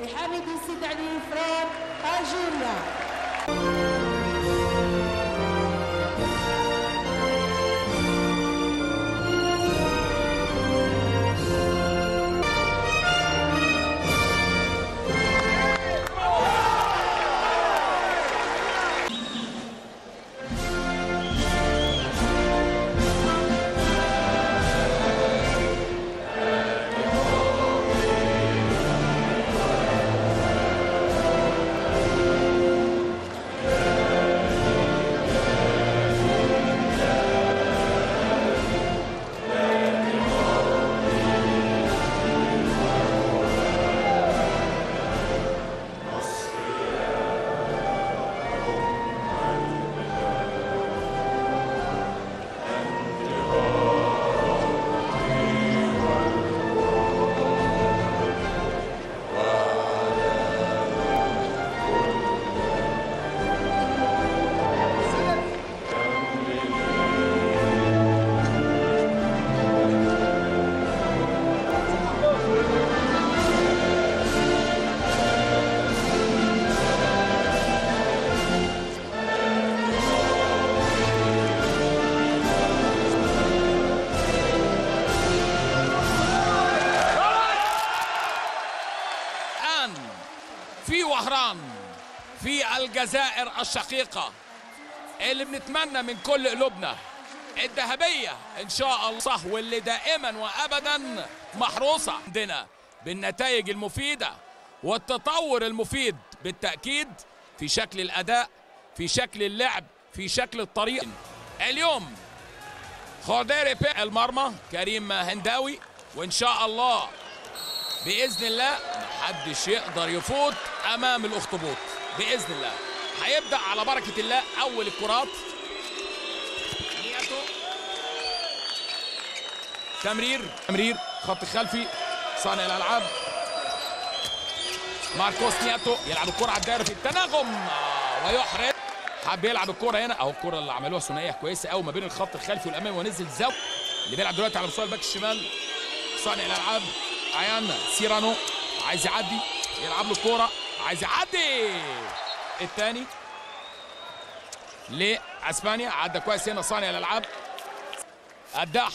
لحامد السيد علي فريم الجيريا الآن في وهران في الجزائر الشقيقة اللي بنتمنى من كل قلوبنا الذهبية إن شاء الله صح واللي دائما وأبدا محروسة عندنا بالنتائج المفيدة والتطور المفيد بالتأكيد في شكل الأداء في شكل اللعب في شكل الطريقة اليوم خضيري بي المرمى كريم هنداوي وإن شاء الله باذن الله محدش يقدر يفوت امام الاخطبوط باذن الله هيبدا على بركه الله اول الكرات نياتو تمرير تمرير خط خلفي صانع الالعاب ماركوس نياتو يلعب الكره على الدائره في التناغم آه، ويحرز حب يلعب الكره هنا اهو الكره اللي عملوها ثنائيه كويسه قوي ما بين الخط الخلفي والامامي ونزل زاو اللي بيلعب دلوقتي على مستوى الباك الشمال صانع الالعاب عيان سيرانو عايز يعدي يلعب له الكوره عايز يعدي الثاني لاسبانيا عدى كويس هنا صانع الالعاب الدح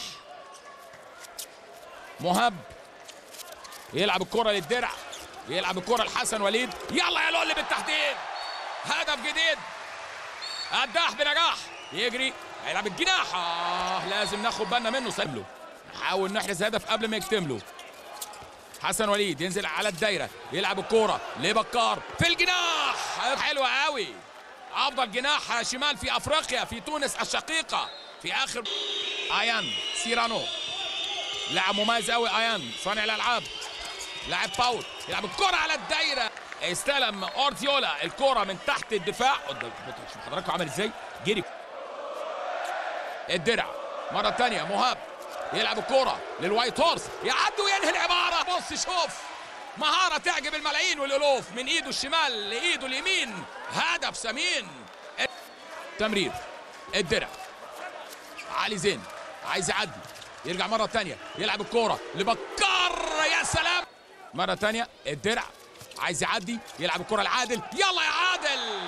مهاب يلعب الكره للدرع يلعب الكره لحسن وليد يلا يا لولي بالتحديد هدف جديد الدح بنجاح يجري هيلعب الجناح آه لازم ناخد بالنا منه سلم له نحاول نحرز هدف قبل ما يكتم له حسن وليد ينزل على الدايره يلعب الكوره لبكار في الجناح حلوه قوي افضل جناح شمال في افريقيا في تونس الشقيقه في اخر ايان سيرانو لاعب مميز قوي ايان صانع الالعاب لاعب باول يلعب الكره على الدايره استلم اورتيولا الكره من تحت الدفاع قدام شوف حضراتكم عمل ازاي جري الدرع مره ثانيه مهاب يلعب الكرة للوايت هورس يعدي وينهي العبارة بص شوف مهارة تعجب الملايين والألوف من إيده الشمال لإيده اليمين هدف سمين تمرير الدرع علي زين عايز يعدي يرجع مرة تانية يلعب الكرة لبكار يا سلام مرة تانية الدرع عايز يعدي يلعب الكرة لعادل يلا يا عادل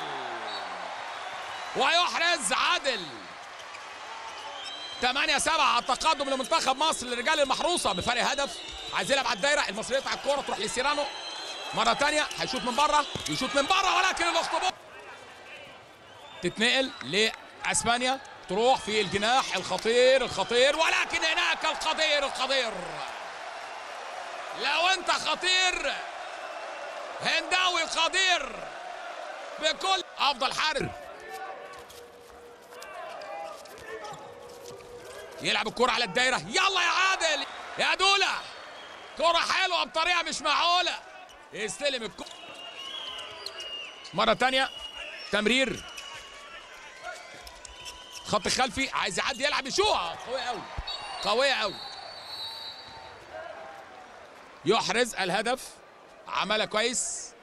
ويحرز عادل 8 7 على التقدم لمنتخب مصر للرجال المحروسه بفرق هدف عايز يلعب على الدايره المصريه على الكوره تروح لسيرانو مره ثانيه هيشوط من بره يشوط من بره ولكن الاخطبوط تتنقل لاسبانيا تروح في الجناح الخطير الخطير ولكن هناك القدير القدير لو انت خطير هنداوي قدير بكل افضل حارس يلعب الكرة على الدايرة يلا يا عادل يا دولة كرة حلوة بطريقة مش معقولة يستلم الكرة مرة تانية تمرير خط خلفي عايز يعدي يلعب يشوها قوية قوي قوية قوي يحرز الهدف عملها كويس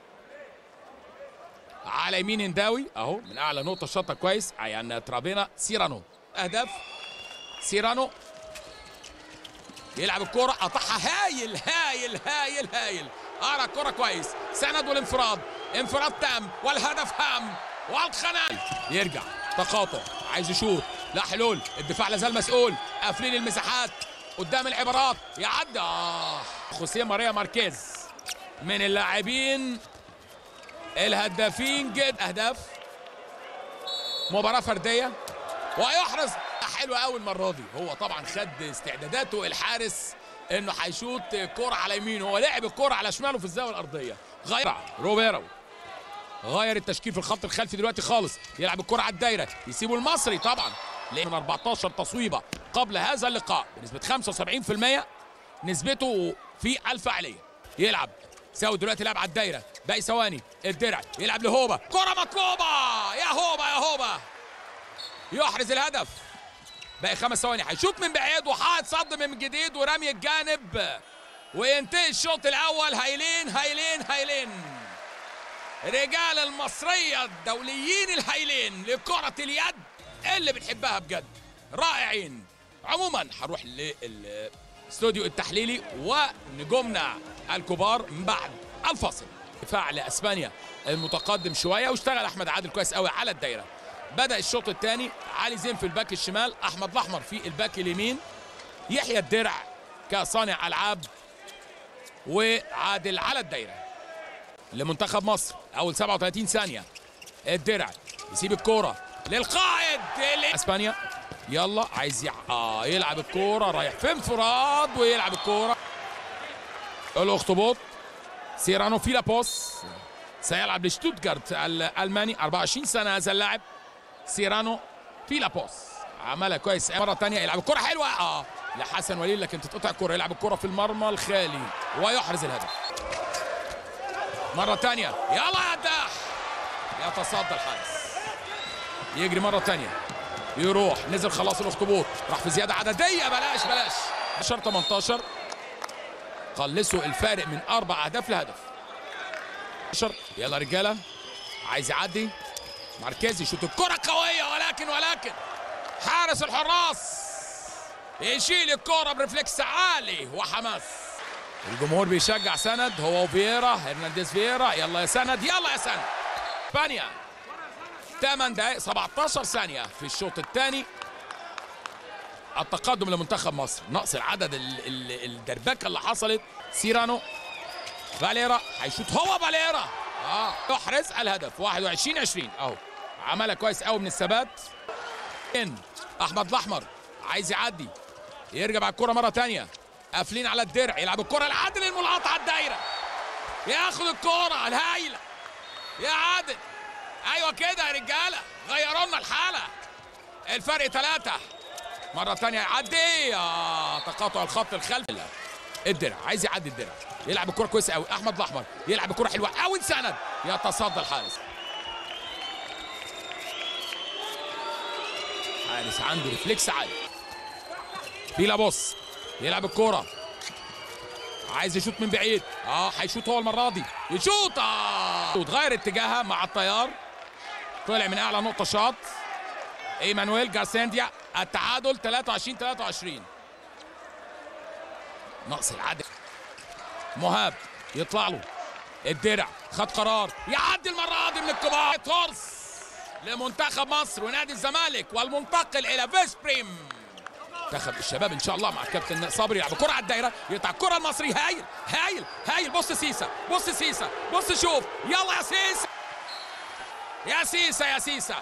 على يمين هنداوي اهو من اعلى نقطة شاطة كويس عيان ترابينا سيرانو اهداف سيرانو يلعب الكرة قطعها مساحه هايل هايل هايل هايل ارى الكره كويس سند والانفراد انفراد تام والهدف هام والخناق يرجع تقاطع عايز يشوط لا حلول الدفاع لازال مسؤول قافلين المساحات قدام العبارات يعدي اه خوسيه ماريا ماركيز من اللاعبين الهدافين جد اهداف مباراه فرديه ويحرز حلو قوي المره دي هو طبعا خد استعداداته الحارس انه هيشوط كرة على يمينه هو لعب الكرة على شماله في الزاويه الارضيه غير روبيرو غير التشكيل في الخط الخلفي دلوقتي خالص يلعب الكرة على الدايره يسيبه المصري طبعا من 14 تصويبه قبل هذا اللقاء بنسبه 75% نسبته في الفاعليه يلعب ساوي دلوقتي لعب على الدايره باقي ثواني الدرع يلعب لهوبا كرة مطلوبه يا هوبا يا هوبا يحرز الهدف باقي خمس ثواني هيشوط من بعيد وحاط صد من جديد ورمي الجانب وينتهي الشوط الاول هايلين هايلين هايلين رجال المصريه الدوليين الهايلين لكره اليد اللي بنحبها بجد رائعين عموما هنروح للاستوديو التحليلي ونجومنا الكبار من بعد الفاصل دفاع لاسبانيا المتقدم شويه واشتغل احمد عادل كويس قوي على الدايره بدا الشوط الثاني علي زين في الباك الشمال احمد الاحمر في الباك اليمين يحيى الدرع كصانع العاب وعادل على الدايره لمنتخب مصر اول 37 ثانيه الدرع يسيب الكوره للقائد اللي- اسبانيا يلا عايز يع... آه يلعب الكوره رايح في انفراد ويلعب الكوره الاخطبوط سيرانو فيلابوس سيلعب لشتوتجارت الالماني 24 سنه هذا اللاعب سيرانو فيلابوس عملها كويس مره ثانيه يلعب الكره حلوه اه لحسن وليد لكن تتقطع الكره يلعب الكره في المرمى الخالي ويحرز الهدف مره ثانيه يلا يا داح يتصدى الحارس يجري مره ثانيه يروح نزل خلاص الاخطبوط راح في زياده عدديه بلاش بلاش 10 18 قلصوا الفارق من اربع اهداف لهدف 10 يلا رجاله عايز يعدي ماركيز يشوط الكره قويه ولكن ولكن حارس الحراس يشيل الكره برفلكس عالي وحماس الجمهور بيشجع سند هو وفييرا هرنانديز فييرا يلا يا سند يلا يا سند اسبانيا 8 دقائق 17 ثانيه في الشوط الثاني التقدم لمنتخب مصر نقص العدد ال- ال- الدربكه اللي حصلت سيرانو فاليرا هيشوط هو فاليرا اه يحرز الهدف 21 20 اهو عملها كويس قوي من الثبات إن احمد الاحمر عايز يعدي يرجع على الكره مره ثانيه قافلين على الدرع يلعب الكره لعادل الملقط على الدايره ياخد الكره الهايله يا عادل ايوه كده يا رجاله غيروا لنا الحاله الفرق ثلاثه مره ثانيه يعدي آه تقاطع الخط الخلفي الدرع عايز يعدي الدرع يلعب الكره كويس قوي احمد الاحمر يلعب الكره حلوه قوي سند يتصدى الحارس حارس عنده ريفلكس عالي فيلا بص يلعب الكرة عايز يشوط من بعيد اه هيشوط هو المرة دي يشوط اه وتغير اتجاهها مع التيار طلع من اعلى نقطة شاط ايمانويل جارسينديا التعادل 23 23 نقص العدد مهاب يطلع له الدرع خد قرار يعدي المرة دي من الكبار تورس لمنتخب مصر ونادي الزمالك والمنتقل الى فيسبريم منتخب الشباب ان شاء الله مع الكابتن صبري يلعب كرة على الدايره يقطع الكرة المصري هايل هايل هايل بص سيسا بص سيسا بص شوف يلا يا سيسا يا سيسا يا سيسا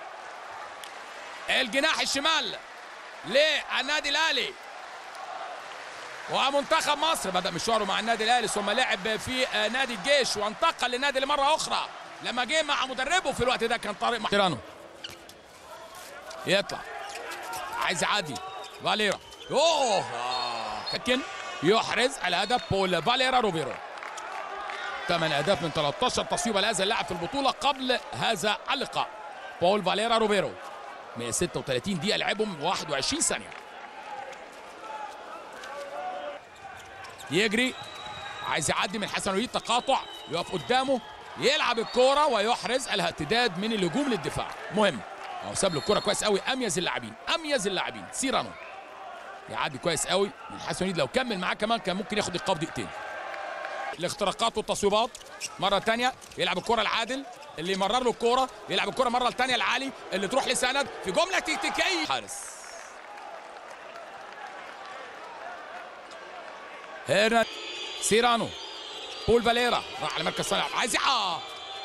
الجناح الشمال للنادي الاهلي ومنتخب مصر بدا مشواره مع النادي الاهلي ثم لعب في نادي الجيش وانتقل للنادي لمره اخرى لما جه مع مدربه في الوقت ده كان طارق محترانو يطلع عايز يعدي فاليرا اوه آه. لكن يحرز الهدف بول فاليرا روبيرو ثمان اهداف من 13 تصويبه لهذا اللاعب في البطوله قبل هذا اللقاء بول فاليرا روبيرو 136 دقيقه لعبهم 21 ثانيه يجري عايز يعدي من حسن وليد تقاطع يقف قدامه يلعب الكوره ويحرز الارتداد من الهجوم للدفاع مهم اهو ساب له الكوره كويس قوي اميز اللاعبين اميز اللاعبين سيرانو يعدي كويس قوي من حسن وليد لو كمل معاه كمان كان ممكن ياخد ايقاف دقيقتين الاختراقات والتصويبات مره تانية يلعب الكره العادل اللي يمرر له الكوره يلعب الكره مره الثانيه لعلي اللي تروح لسند في جمله تكتيكيه حارس هنا سيرانو بول فاليرا راح على مركز صانع عايز يحقق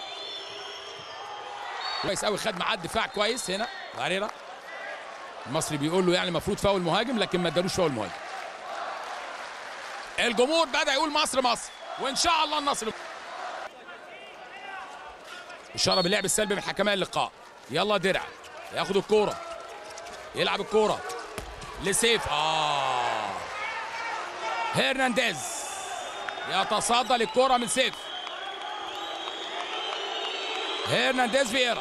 كويس قوي خد معاه الدفاع كويس هنا فاليرا المصري بيقول له يعني المفروض فاول مهاجم لكن ما ادالوش فاول مهاجم الجمهور بدا يقول مصر مصر وان شاء الله النصر اشاره باللعب السلبي من حكماء اللقاء يلا درع ياخد الكوره يلعب الكوره لسيف اه هرنانديز يتصدى للكوره من سيف هرنانديز فييرا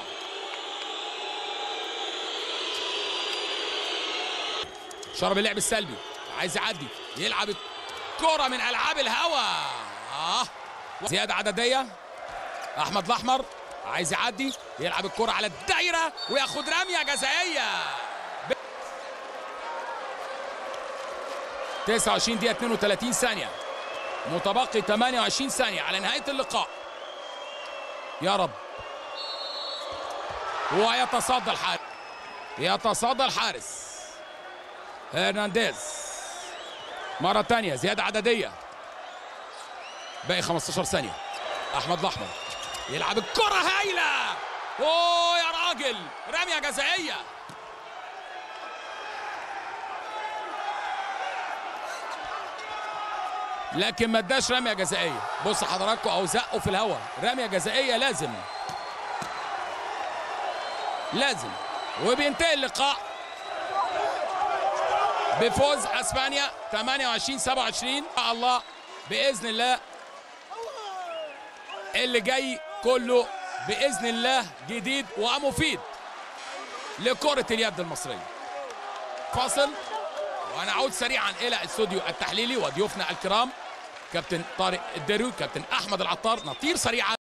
شرب اللعب السلبي عايز يعدي يلعب الكرة من ألعاب الهوا آه. زيادة عددية أحمد الأحمر عايز يعدي يلعب الكرة على الدايرة وياخد رمية جزائية 29 دقيقة 32 ثانية متبقي 28 ثانية على نهاية اللقاء يا رب ويتصدى الحارس يتصدى الحارس هرنانديز مرة تانية زيادة عددية باقي 15 ثانية أحمد الأحمر يلعب الكرة هايلة أوه يا راجل رمية جزائية لكن ما اداش رمية جزائية بص حضراتكم أو زقوا في الهواء رمية جزائية لازم لازم وبينتهي اللقاء بفوز اسبانيا 28 27 ان شاء الله باذن الله اللي جاي كله باذن الله جديد ومفيد لكره اليد المصريه فاصل ونعود سريعا الى الاستوديو التحليلي وضيوفنا الكرام كابتن طارق الدروي كابتن احمد العطار نطير سريعا